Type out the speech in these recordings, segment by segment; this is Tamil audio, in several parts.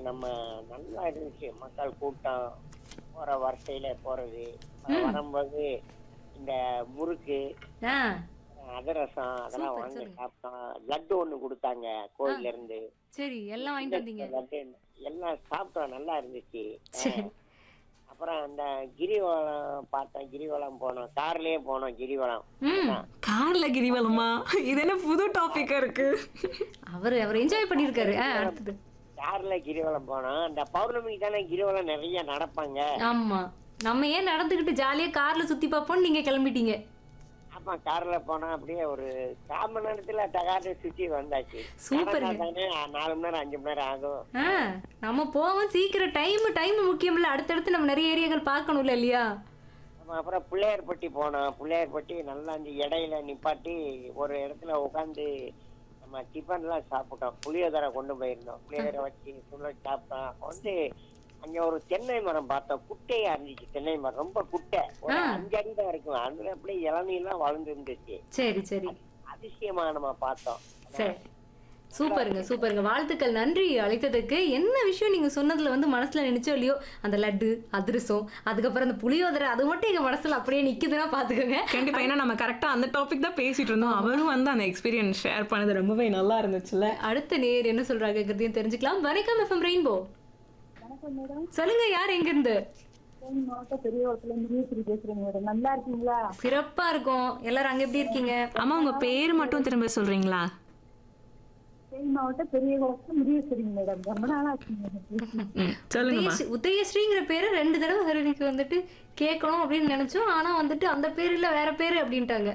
நம்ம நல்லா இருந்துச்சு மக்கள் கூட்டம் போற வரிசையில போறது வரும்போது இந்த முறுக்கு ஆ அதிரசம் அதெல்லாம் சூப்பர், வாங்கி சொல்லுங்க. சாப்பிட்டோம் லட்டு ஒண்ணு கொடுத்தாங்க கோயில்ல இருந்து சரி எல்லாம் வாங்கிட்டு வந்தீங்க லட்டு எல்லாம் சாப்பிட்டோம் நல்லா இருந்துச்சு சரி அப்புறம் அந்த கிரிவலம் பார்த்தோம் கிரிவலம் போனோம் கார்லயே போனோம் கிரிவலம் ம் கார்ல கிரிவலமா இது என்ன புது டாபிக்கா இருக்கு அவர் அவர் என்ஜாய் பண்ணியிருக்காரு ஆ அடுத்தது கார்ல கிரிவலம் போனோம் அந்த பௌர்ணமிக்கு தானே கிரிவலம் நிறைய நடப்பாங்க ஆமா நம்ம ஏன் நடந்துக்கிட்டு ஜாலியா கார்ல சுத்தி பார்ப்போம்னு நீங்க கிளம்பிட்டீங்க ஆமா கார்ல போனா அப்படியே ஒரு கால் மணி நேரத்துல டகாட்டு சுத்தி வந்தாச்சு சூப்பருங்க. நடந்தா தானே நாலு மணி நேரம் அஞ்சு மணி நேரம் ஆகும் ஆ நம்ம போவோம் சீக்கிரம் டைம் டைம் முக்கியம் இல்ல அடுத்தடுத்து நம்ம நிறைய ஏரியாக்கள் பார்க்கணும்ல இல்லையா நம்ம அப்புறம் பிள்ளையார்பட்டி போனோம் பிள்ளையார்பட்டி நல்லா அந்த இடையில நிப்பாட்டி ஒரு இடத்துல உட்காந்து நம்ம டிஃபன் எல்லாம் சாப்பிட்டோம் புளியோதரை கொண்டு போயிருந்தோம் புளியோதரை வச்சு சுள்ள சாப்பிட்டோம் அப்ப வந்து அங்க ஒரு தென்னை மரம் பார்த்தோம் குட்டையா இருந்துச்சு தென்னை மரம் ரொம்ப குட்டை ஒரு ஆ. அஞ்சு அடி தான் இருக்கும் அதுல அப்படியே இளநீர்லாம் வளர்ந்து இருந்துச்சு சரி சரி அதிசயமா நம்ம பார்த்தோம் சரி சூப்பருங்க சூப்பருங்க வாழ்த்துக்கள் நன்றி அழைத்ததுக்கு என்ன விஷயம் நீங்க சொன்னதுல வந்து மனசுல நினைச்சோ இல்லையோ அந்த லட்டு அதிரசம் அதுக்கப்புறம் அந்த புளியோதரை அது மட்டும் எங்க மனசுல அப்படியே நிக்குதுன்னா பாத்துக்கோங்க கண்டிப்பா ஏன்னா நம்ம கரெக்டா அந்த டாபிக் தான் பேசிட்டு இருந்தோம் அவரும் வந்து அந்த எக்ஸ்பீரியன்ஸ் ஷேர் பண்ணது ரொம்பவே நல்லா இருந்துச்சுல்ல அடுத்த நேர் என்ன சொல்றாங்கிறதையும் தெரிஞ்சுக்கலாம் வணக்கம் எஃப்எம் ரெயின்போ சொல்லுங்க யார் எங்க இருந்து தேனி மாவட்டம் பெரியகுளத்துல இருந்து மீஸ்திரி பேசுறேன் மேடம் நல்லா இருக்கீங்களா சிறப்பா இருக்கும் எல்லாரும் அங்க எப்படி இருக்கீங்க அம்மா உங்க பேர் மட்டும் திரும்ப சொல்றீங்களா தேனி மாவட்டம் பெரியகுளத்துல முருகேஸ்வரிங்க மேடம் ரொம்ப நாளா ஆச்சுங்க ம், சொல்லுங்கம்மா உதயஸ்ரீ- உதயஸ்ரீங்கிற பேரு ரெண்டு தடவை ஹரிணிக்கு வந்துட்டு கேட்கணும் அப்படின்னு நினைச்சோம் ஆனா வந்துட்டு அந்த பேர் இல்ல வேற பேரு அப்படின்ட்டாங்க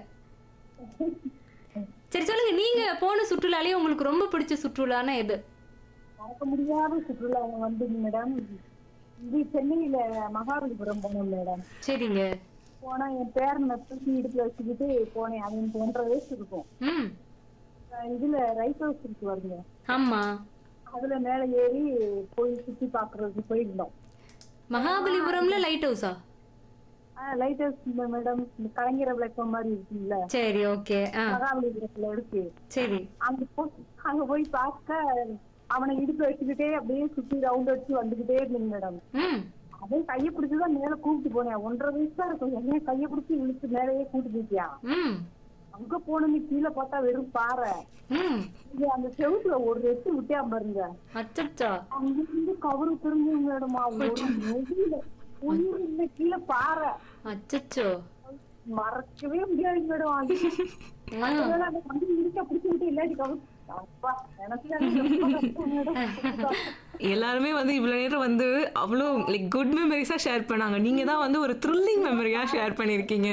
சரி சொல்லுங்க நீங்க போன சுற்றுலாலே உங்களுக்கு ரொம்ப பிடிச்ச சுற்றுலான்னா எது மறக்க முடியாத சுற்றுலா வந்து மேடம் இது சென்னையில மகாபலிபுரம் போனோம் மேடம் சரிங்க போனா என் பேரனை தூக்கி இடுப்புல வச்சுக்கிட்டு போனேன் அது எனக்கு ஒன்றரை வயசு இருக்கும் ம் அஹ் இதுல ரைட் ஹவுஸ் இருக்கு வருங்க ஆமா அதுல மேல ஏறி போய் சுத்தி பாக்குறதுக்கு போயிருந்தோம் மகாபலிபுரம்ல லைட் ஹவுஸா லைட் ஹவுஸ் மேடம் இந்த கலைஞர் விளக்கம் மாதிரி இருக்குல்ல சரி ஓகே ஆ மகாபலிபுரத்துல இருக்கு சரி அங்க போய் அங்க போய் பார்க்க அவனை இடுப்பு வச்சுக்கிட்டே அப்படியே சுத்தி ரவுண்ட் அடிச்சு வந்துகிட்டே இருந்தேங்க மேடம் ம் அவன் கைய பிடிச்சுதான் மேல கூப்பிட்டு போனேன் ஒன்றரை வயசு தான் இருக்கும் என்ன கைய பிடிச்சி இழுத்து மேலேயே கூட்டு போயிட்டியான் ம் அங்க போனோன்னு கீழே பார்த்தா வெறும் பாறை ம் இது அந்த செவுத்துல ஒரு எட்டு விட்டியா பாருங்க அச்சச்சா அங்கிருந்து கவரு திரும்ப மேடமா ஒரு நொடியில உயிர் இல்ல கீழே பாறை அச்சச்சோ மறக்கவே முடியாது மேடம் அது அதனால அந்த வந்து இருக்க பிடிச்சிட்டு இல்லாட்டி கவரு அப்பா எனக்கு ரொம்ப கஷ்டம் மேடம் எல்லாருமே வந்து இவ்வளவு நேரம் வந்து அவ்வளோ லைக் குட் மெமரிஸா ஷேர் பண்ணாங்க நீங்க தான் வந்து ஒரு த்ரில்லிங் மெமரியா ஷேர் பண்ணிருக்கீங்க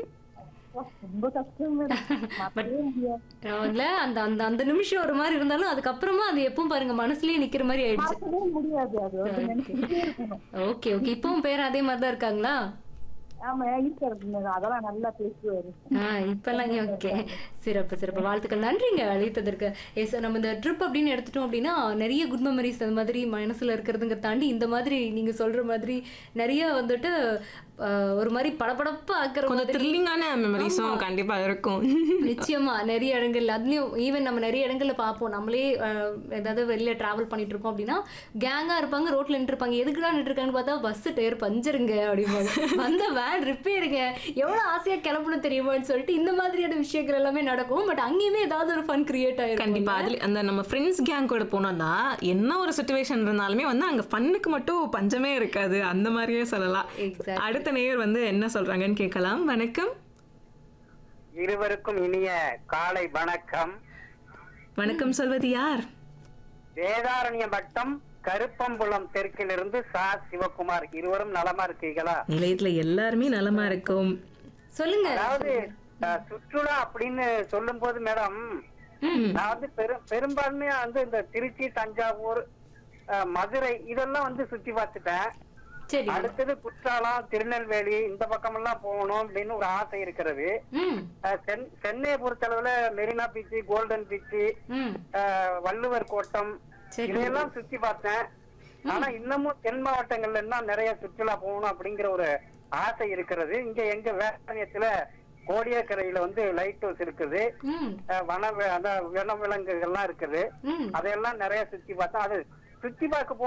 ரொம்ப கஷ்டம் மேடம் மறக்கவே முடியாது அவங்கள அந்த அந்த அந்த நிமிஷம் ஒரு மாதிரி இருந்தாலும் அதுக்கப்புறமா அது எப்பவும் பாருங்க மனசுலயே நிக்கிற மாதிரி ஆயிடுச்சு மறக்கவே முடியாது அது வந்து நினைச்சுக்கிட்டே இருக்கணும் ஓகே ஓகே இப்பவும் பேர் அதே மாதிரி தான் இருக்காங்களா ஆமா இருக்கிறது மேடம் அதெல்லாம் நல்லா பேசுவாரு ஆ இப்பெல்லாம் ஓகே சிறப்பு சிறப்பு வாழ்த்துக்கள் நன்றிங்க அழைத்ததற்கு எஸ் நம்ம இந்த ட்ரிப் அப்படின்னு எடுத்துட்டோம் அப்படின்னா நிறைய குட் மெமரிஸ் அந்த மாதிரி மனசுல இருக்கிறதுங்க தாண்டி இந்த மாதிரி நீங்க சொல்ற மாதிரி நிறைய வந்துட்டு ஆ, ஒரு மாதிரி படபடப்பு ஆக்குற கொஞ்சம் மாதிரி த்ரில்லிங்கான மெமரிஸும் கண்டிப்பா இருக்கும் நிச்சயமா நிறைய இடங்கள்ல அதுலயும் ஈவன் நம்ம நிறைய இடங்கள்ல பார்ப்போம் நம்மளே அஹ், ஏதாவது வெளியில டிராவல் பண்ணிட்டு இருக்கோம் அப்படின்னா கேங்கா இருப்பாங்க ரோட்ல நின்று இருப்பாங்க எதுக்குடா நின்று இருக்காங்கன்னு பார்த்தா பஸ் டயர் பஞ்சருங்க அப்படிம்பாங்க வந்த வேன் ரிப்பேருங்க எவ்வளவு ஆசையா கிளம்பணும் தெரியுமான்னு சொல்லிட்டு இந்த மாதிரியான விஷயங்கள் எல்லாமே நடக்கும் பட் அங்கேயுமே ஏதாவது ஒரு ஃபன் கிரியேட் ஆயிருக்கும் கண்டிப்பா அதுல அந்த நம்ம ஃப்ரெண்ட்ஸ் கேங் கூட போனோம்னா என்ன ஒரு சுச்சுவேஷன் இருந்தாலுமே வந்து அங்க ஃபன்னுக்கு மட்டும் பஞ்சமே இருக்காது அந்த மாதிரியே சொல்லலாம் Exactly. அடுத்த நேயர் வந்து என்ன சொல்றாங்கன்னு கேட்கலாம் வணக்கம் இருவருக்கும் இனிய காலை வணக்கம் வணக்கம் சொல்வது யார் வேதாரண்ய வட்டம் கருப்பம்புலம் தெற்கிலிருந்து சா சிவகுமார் இருவரும் நலமா இருக்கீங்களா நிலையத்துல எல்லாருமே நலமா இருக்கும் சொல்லுங்க அதாவது அஹ், சுற்றுலா அப்படின்னு சொல்லும் போது மேடம் ம், நான் வந்து பெரும் பெரும்பான்மையா வந்து இந்த திருச்சி தஞ்சாவூர் அஹ், மதுரை இதெல்லாம் வந்து சுத்தி பார்த்துட்டேன் சரி அடுத்தது குற்றாலம் திருநெல்வேலி இந்த பக்கம் எல்லாம் போகணும் அப்படின்னு ஒரு ஆசை இருக்கிறது ம் அஹ், சென்- சென்னையை பொறுத்தளவுல மெரினா பீச்சு கோல்டன் பீச்சு ம் அஹ், வள்ளுவர் கோட்டம் சரி இதையெல்லாம் சுத்தி பார்த்தேன் ஆனா இன்னமும் தென் மாவட்டங்கள்ல எல்லாம் நிறைய சுற்றுலா போகணும் அப்படிங்கிற ஒரு ஆசை இருக்கிறது இங்க எங்க வேதாரண்யத்துல கோடியக்கரையில வந்து லைட் ஹவுஸ் இருக்குது ம் அஹ், வன வி- அந்த வன விலங்குகள்லாம் இருக்குது ம் அதையெல்லாம் நிறைய சுத்தி பார்த்தோம் அது சுத்தி பார்க்க